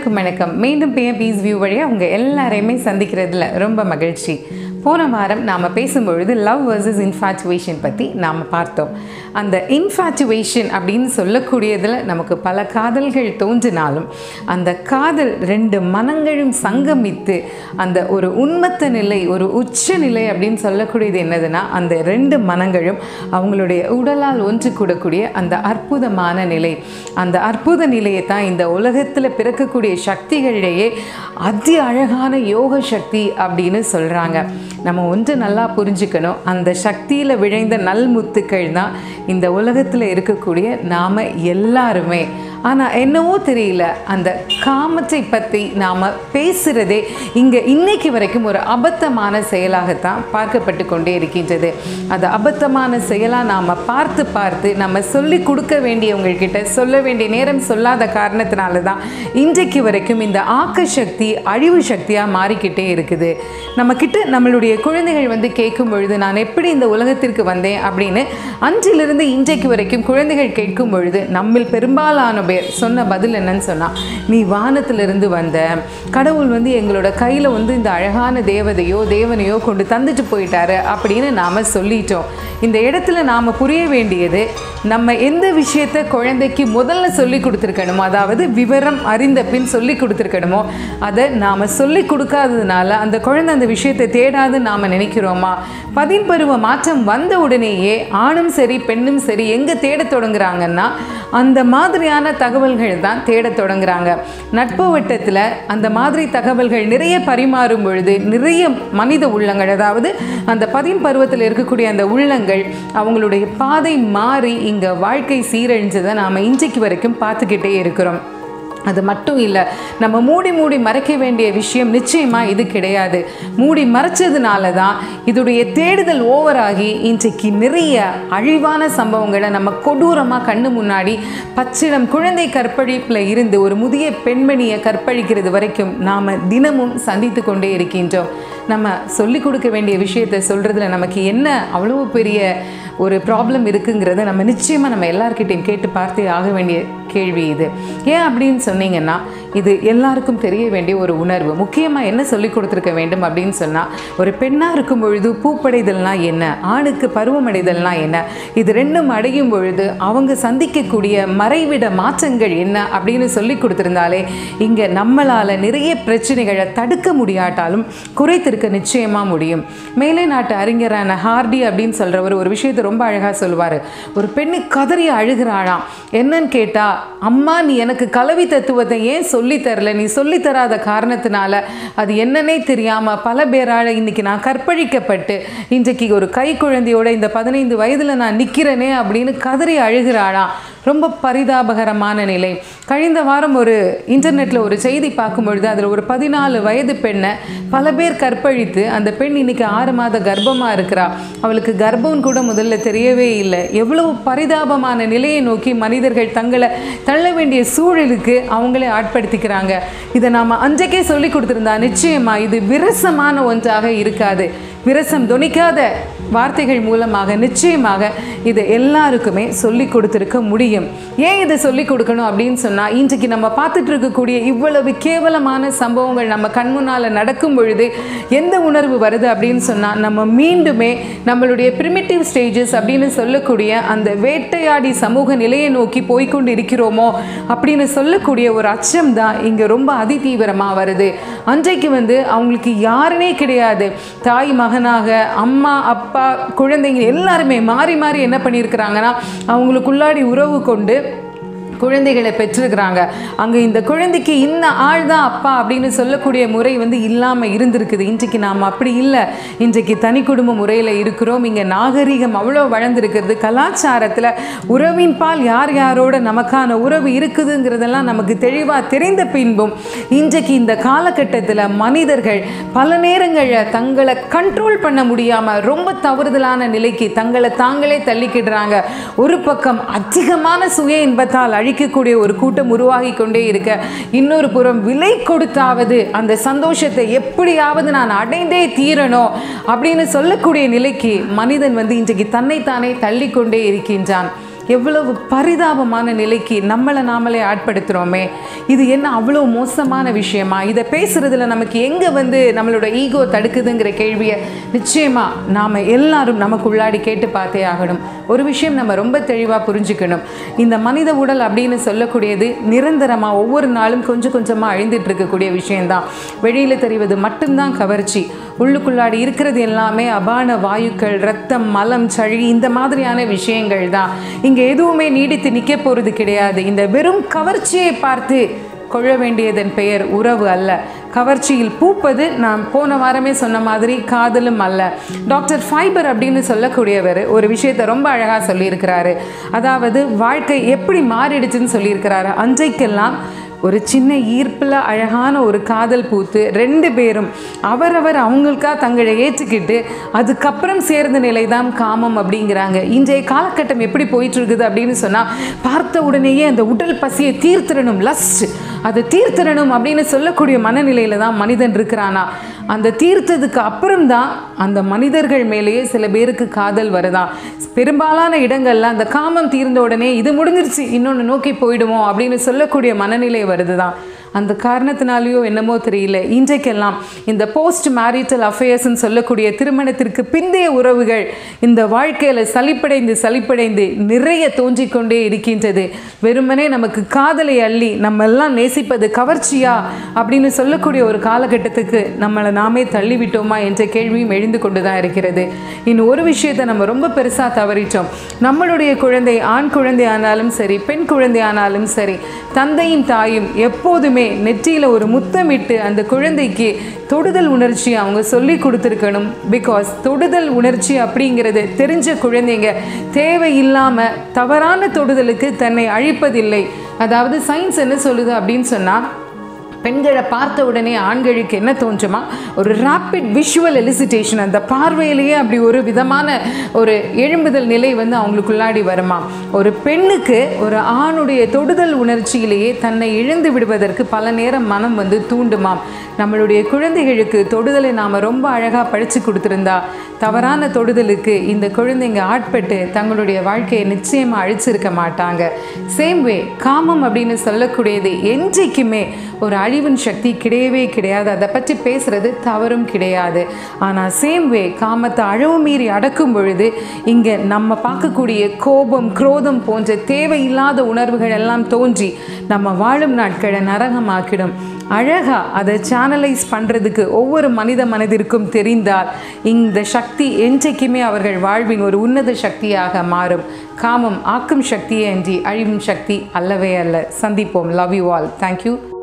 அனைவருக்கும் வணக்கம் மீண்டும் பிஎம்பிஸ் வியூ வழியாக உங்கள் எல்லாரையுமே சந்திக்கிறதுல ரொம்ப மகிழ்ச்சி போன வாரம் நாம் பேசும்பொழுது லவ் வர்சஸ் இன்ஃபாச்சுவேஷன் பற்றி நாம் பார்த்தோம் அந்த இன்ஃபாச்சுவேஷன் அப்படின்னு சொல்லக்கூடியதில் நமக்கு பல காதல்கள் தோன்றினாலும் அந்த காதல் ரெண்டு மனங்களும் சங்கமித்து அந்த ஒரு உண்மத்த நிலை ஒரு உச்ச நிலை அப்படின்னு சொல்லக்கூடியது என்னதுன்னா அந்த ரெண்டு மனங்களும் அவங்களுடைய உடலால் ஒன்று கூடக்கூடிய அந்த அற்புதமான நிலை அந்த அற்புத நிலையை தான் இந்த உலகத்தில் பிறக்கக்கூடிய சக்திகளிலேயே அதி அழகான யோக சக்தி அப்படின்னு சொல்கிறாங்க நம்ம ஒன்று நல்லா புரிஞ்சுக்கணும் அந்த சக்தியில் விழைந்த நல்முத்துக்கள் தான் இந்த உலகத்தில் இருக்கக்கூடிய நாம் எல்லாருமே ஆனால் என்னவோ தெரியல அந்த காமத்தை பற்றி நாம் பேசுகிறதே இங்கே இன்னைக்கு வரைக்கும் ஒரு அபத்தமான செயலாகத்தான் பார்க்கப்பட்டு கொண்டே இருக்கின்றது அது அபத்தமான செயலாக நாம் பார்த்து பார்த்து நம்ம சொல்லி கொடுக்க வேண்டியவங்கக்கிட்ட சொல்ல வேண்டிய நேரம் சொல்லாத காரணத்தினால தான் இன்றைக்கு வரைக்கும் இந்த ஆக்க சக்தி அழிவு சக்தியாக மாறிக்கிட்டே இருக்குது நம்மக்கிட்ட நம்மளுடைய குழந்தைகள் வந்து கேட்கும் பொழுது நான் எப்படி இந்த உலகத்திற்கு வந்தேன் அப்படின்னு அன்றிலிருந்து இன்றைக்கு வரைக்கும் குழந்தைகள் கேட்கும் பொழுது நம்மில் பெரும்பாலான பேர் சொன்ன பதில் என்னன்னு சொன்னால் நீ வானத்திலிருந்து வந்த கடவுள் வந்து எங்களோட கையில் வந்து இந்த அழகான தேவதையோ தேவனையோ கொண்டு தந்துட்டு போயிட்டாரு அப்படின்னு நாம் சொல்லிட்டோம் இந்த இடத்துல நாம் புரிய வேண்டியது நம்ம எந்த விஷயத்தை குழந்தைக்கு முதல்ல சொல்லி கொடுத்துருக்கணுமோ அதாவது விவரம் அறிந்த பின் சொல்லி கொடுத்துருக்கணுமோ அதை நாம் சொல்லி கொடுக்காததுனால அந்த குழந்தை அந்த விஷயத்தை தேடாது நாம் நினைக்கிறோமா பதின்பருவ மாற்றம் வந்த உடனேயே ஆணும் சரி பெண்ணும் சரி எங்கே தேடத் தொடங்குறாங்கன்னா அந்த மாதிரியான தகவல்கள் தான் தேடத் தொடங்குறாங்க நட்பு வட்டத்தில் அந்த மாதிரி தகவல்கள் நிறைய பரிமாறும் பொழுது நிறைய மனித உள்ளங்கள் அதாவது அந்த பதின் பருவத்தில் இருக்கக்கூடிய அந்த உள்ளங்கள் அவங்களுடைய பாதை மாறி இங்கே வாழ்க்கை சீரழிஞ்சதை நாம் இன்றைக்கு வரைக்கும் பார்த்துக்கிட்டே இருக்கிறோம் அது மட்டும் இல்லை நம்ம மூடி மூடி மறைக்க வேண்டிய விஷயம் நிச்சயமாக இது கிடையாது மூடி மறைச்சதுனால தான் இதோடைய தேடுதல் ஓவராகி இன்றைக்கு நிறைய அழிவான சம்பவங்களை நம்ம கொடூரமாக கண்ணு முன்னாடி பச்சிடம் குழந்தை கற்பழிப்பில் இருந்து ஒரு முதிய பெண்மணியை கற்பழிக்கிறது வரைக்கும் நாம் தினமும் சந்தித்து கொண்டே இருக்கின்றோம் நம்ம சொல்லி கொடுக்க வேண்டிய விஷயத்தை சொல்கிறதுல நமக்கு என்ன அவ்வளோ பெரிய ஒரு ப்ராப்ளம் இருக்குங்கிறத நம்ம நிச்சயமாக நம்ம எல்லார்கிட்டையும் கேட்டு பார்த்தே ஆக வேண்டிய கேள்வி இது ஏன் அப்படின்னு சொன்னீங்கன்னா இது எல்லாருக்கும் தெரிய வேண்டிய ஒரு உணர்வு முக்கியமாக என்ன சொல்லி கொடுத்துருக்க வேண்டும் அப்படின்னு சொன்னால் ஒரு பெண்ணாக இருக்கும் பொழுது பூப்படைதல்னா என்ன ஆணுக்கு பருவமடைதல்னா என்ன இது ரெண்டும் அடையும் பொழுது அவங்க சந்திக்கக்கூடிய மறைவிட மாற்றங்கள் என்ன அப்படின்னு சொல்லி கொடுத்துருந்தாலே இங்கே நம்மளால் நிறைய பிரச்சனைகளை தடுக்க முடியாட்டாலும் குறைத்திருக்க நிச்சயமாக முடியும் மேலே நாட்டு அறிஞரான ஹார்டி அப்படின்னு சொல்கிறவர் ஒரு விஷயத்தை ரொம்ப அழகாக சொல்லுவார் ஒரு பெண்ணு கதறி அழுகிறாளாம் என்னன்னு கேட்டால் அம்மா நீ எனக்கு கலவி தத்துவத்தை ஏன் சொல்லி தரல நீ சொல்லி தராத காரணத்தினால அது என்னன்னே தெரியாமல் பல பேரால் இன்னைக்கு நான் கற்பழிக்கப்பட்டு இன்றைக்கு ஒரு கை குழந்தையோட இந்த பதினைந்து வயதில் நான் நிற்கிறேனே அப்படின்னு கதறி அழுகிறாளாம் ரொம்ப பரிதாபகரமான நிலை கழிந்த வாரம் ஒரு இன்டர்நெட்டில் ஒரு செய்தி பார்க்கும் பொழுது அதில் ஒரு பதினாலு வயது பெண்ணை பல பேர் கற்பழித்து அந்த பெண் இன்னைக்கு ஆறு மாத கர்ப்பமாக இருக்கிறா அவளுக்கு கர்ப்பம் கூட முதல்ல தெரியவே இல்லை எவ்வளவு பரிதாபமான நிலையை நோக்கி மனிதர்கள் தங்களை தள்ள வேண்டிய சூழலுக்கு அவங்களே ஆட்படுத்திக்கிறாங்க இதை நாம் அன்றைக்கே சொல்லி கொடுத்துருந்தா நிச்சயமா இது விரசமான ஒன்றாக இருக்காது விரசம் தொனிக்காத வார்த்தைகள் மூலமாக நிச்சயமாக இதை எல்லாருக்குமே சொல்லி கொடுத்துருக்க முடியும் ஏன் இதை சொல்லி கொடுக்கணும் அப்படின்னு சொன்னால் இன்றைக்கு நம்ம பார்த்துட்டு இருக்கக்கூடிய இவ்வளவு கேவலமான சம்பவங்கள் நம்ம கண் முன்னால் நடக்கும் பொழுது எந்த உணர்வு வருது அப்படின்னு சொன்னால் நம்ம மீண்டுமே நம்மளுடைய பிரிமிட்டிவ் ஸ்டேஜஸ் அப்படின்னு சொல்லக்கூடிய அந்த வேட்டையாடி சமூக நிலையை நோக்கி போய்கொண்டு இருக்கிறோமோ அப்படின்னு சொல்லக்கூடிய ஒரு அச்சம் தான் இங்கே ரொம்ப அதிதீவிரமாக வருது அன்றைக்கு வந்து அவங்களுக்கு யாருனே கிடையாது தாய் மகனாக அம்மா அப்பா குழந்தைங்க எல்லாருமே மாறி மாறி என்ன பண்ணியிருக்கிறாங்கன்னா அவங்களுக்குள்ளாடி உறவு கொண்டு குழந்தைகளை பெற்றிருக்கிறாங்க அங்கே இந்த குழந்தைக்கு இந்த ஆள் தான் அப்பா அப்படின்னு சொல்லக்கூடிய முறை வந்து இல்லாமல் இருந்திருக்குது இன்றைக்கு நாம் அப்படி இல்லை இன்றைக்கு தனி குடும்ப முறையில் இருக்கிறோம் இங்கே நாகரிகம் அவ்வளோ வளர்ந்துருக்கிறது கலாச்சாரத்தில் உறவின் பால் யார் யாரோட நமக்கான உறவு இருக்குதுங்கிறதெல்லாம் நமக்கு தெளிவாக தெரிந்த பின்பும் இன்றைக்கு இந்த காலகட்டத்தில் மனிதர்கள் பல நேரங்களில் தங்களை கண்ட்ரோல் பண்ண முடியாமல் ரொம்ப தவறுதலான நிலைக்கு தங்களை தாங்களே தள்ளிக்கிடுறாங்க ஒரு பக்கம் அதிகமான சுய இன்பத்தால் அழிக்கக்கூடிய ஒரு கூட்டம் உருவாகி கொண்டே இருக்க இன்னொரு புறம் விலை கொடுத்தாவது அந்த சந்தோஷத்தை எப்படியாவது நான் அடைந்தே தீரணும் அப்படின்னு சொல்லக்கூடிய நிலைக்கு மனிதன் வந்து இன்றைக்கு தன்னைத்தானே தள்ளிக்கொண்டே இருக்கின்றான் எவ்வளவு பரிதாபமான நிலைக்கு நம்மளை நாமளே ஆட்படுத்துகிறோமே இது என்ன அவ்வளோ மோசமான விஷயமா இதை பேசுறதுல நமக்கு எங்கே வந்து நம்மளோட ஈகோ தடுக்குதுங்கிற கேள்வியை நிச்சயமாக நாம் எல்லாரும் நமக்குள்ளாடி கேட்டு பார்த்தே ஆகணும் ஒரு விஷயம் நம்ம ரொம்ப தெளிவாக புரிஞ்சுக்கணும் இந்த மனித உடல் அப்படின்னு சொல்லக்கூடியது நிரந்தரமாக ஒவ்வொரு நாளும் கொஞ்சம் கொஞ்சமாக அழிந்துட்டு இருக்கக்கூடிய விஷயம்தான் வெளியில் தெரிவது மட்டும்தான் கவர்ச்சி உள்ளுக்குள்ளாடி இருக்கிறது எல்லாமே அபான வாயுக்கள் ரத்தம் மலம் சளி இந்த மாதிரியான விஷயங்கள் தான் இங்கே எதுவுமே நீடித்து நிற்க போகிறது கிடையாது இந்த வெறும் கவர்ச்சியை பார்த்து கொள்ள வேண்டியதன் பெயர் உறவு அல்ல கவர்ச்சியில் பூப்பது நான் போன வாரமே சொன்ன மாதிரி காதலும் அல்ல டாக்டர் ஃபைபர் அப்படின்னு சொல்லக்கூடியவர் ஒரு விஷயத்தை ரொம்ப அழகாக சொல்லியிருக்கிறாரு அதாவது வாழ்க்கை எப்படி மாறிடுச்சுன்னு சொல்லியிருக்கிறாரு அன்றைக்கெல்லாம் ஒரு சின்ன ஈர்ப்பில் அழகான ஒரு காதல் பூத்து ரெண்டு பேரும் அவரவர் அவங்களுக்காக தங்களை ஏற்றுக்கிட்டு அதுக்கப்புறம் சேர்ந்த நிலை தான் காமம் அப்படிங்கிறாங்க இன்றைய காலகட்டம் எப்படி போயிட்டு இருக்குது அப்படின்னு சொன்னால் பார்த்த உடனேயே அந்த உடல் பசியை தீர்த்திடணும் லஸ்ட் அதை தீர்த்திடணும் அப்படின்னு சொல்லக்கூடிய மனநிலையில தான் மனிதன் இருக்கிறானா அந்த தீர்த்ததுக்கு அப்புறம் தான் அந்த மனிதர்கள் மேலேயே சில பேருக்கு காதல் வருதான் பெரும்பாலான இடங்கள்ல அந்த காமம் தீர்ந்த உடனே இது முடிஞ்சிருச்சு இன்னொன்று நோக்கி போயிடுவோம் அப்படின்னு சொல்லக்கூடிய மனநிலை வருது தான் அந்த காரணத்தினாலேயோ என்னமோ தெரியல இன்றைக்கெல்லாம் இந்த போஸ்ட் மேரிட்டல் அஃபேர்ஸ்ன்னு சொல்லக்கூடிய திருமணத்திற்கு பிந்தைய உறவுகள் இந்த வாழ்க்கையில் சலிப்படைந்து சலிப்படைந்து நிறைய தோன்றிக்கொண்டே இருக்கின்றது வெறுமனே நமக்கு காதலை அள்ளி நம்ம எல்லாம் நேசிப்பது கவர்ச்சியா அப்படின்னு சொல்லக்கூடிய ஒரு காலகட்டத்துக்கு நம்மளை நாமே தள்ளிவிட்டோமா என்ற கேள்வியும் எழுந்து கொண்டு தான் இருக்கிறது இன்னும் ஒரு விஷயத்தை நம்ம ரொம்ப பெருசாக தவறிட்டோம் நம்மளுடைய குழந்தை ஆண் குழந்தை ஆனாலும் சரி பெண் குழந்தை ஆனாலும் சரி தந்தையும் தாயும் எப்போதுமே நெற்றியில் ஒரு முத்தமிட்டு அந்த குழந்தைக்கு தொடுதல் உணர்ச்சி அவங்க சொல்லி கொடுத்துருக்கணும் பிகாஸ் தொடுதல் உணர்ச்சி அப்படிங்கிறது தெரிஞ்ச குழந்தைங்க தேவையில்லாமல் தவறான தொடுதலுக்கு தன்னை அழிப்பதில்லை அதாவது சயின்ஸ் என்ன சொல்லுது அப்படின்னு சொன்னால் பெண்களை பார்த்த உடனே ஆண்களுக்கு என்ன தோன்றுமா ஒரு ரேப்பிட் விஷுவல் எலிசிட்டேஷன் அந்த பார்வையிலேயே அப்படி ஒரு விதமான ஒரு எழும்புதல் நிலை வந்து அவங்களுக்குள்ளாடி வருமா ஒரு பெண்ணுக்கு ஒரு ஆணுடைய தொடுதல் உணர்ச்சியிலேயே தன்னை இழந்து விடுவதற்கு பல நேரம் மனம் வந்து தூண்டுமாம் நம்மளுடைய குழந்தைகளுக்கு தொடுதலை நாம் ரொம்ப அழகாக படித்து கொடுத்துருந்தா தவறான தொடுதலுக்கு இந்த குழந்தைங்க ஆட்பட்டு தங்களுடைய வாழ்க்கையை நிச்சயமாக அழிச்சிருக்க மாட்டாங்க சேம் வே காமம் அப்படின்னு சொல்லக்கூடியது என்றைக்குமே ஒரு அழிவின் சக்தி கிடையவே கிடையாது அதை பற்றி பேசுறது தவறும் கிடையாது ஆனால் சேம் வே காமத்தை அளவு மீறி அடக்கும் பொழுது இங்கே நம்ம பார்க்கக்கூடிய கோபம் குரோதம் போன்ற தேவையில்லாத உணர்வுகள் எல்லாம் தோன்றி நம்ம வாழும் நாட்களை நரகமாக்கிடும் அழகா அதை சேனலைஸ் பண்ணுறதுக்கு ஒவ்வொரு மனித மனதிற்கும் தெரிந்தால் இந்த சக்தி என்றைக்குமே அவர்கள் வாழ்வின் ஒரு உன்னத சக்தியாக மாறும் காமம் ஆக்கும் சக்தியே அன்றி அழிவும் சக்தி அல்லவே அல்ல சந்திப்போம் லவ் யூ ஆல் தேங்க்யூ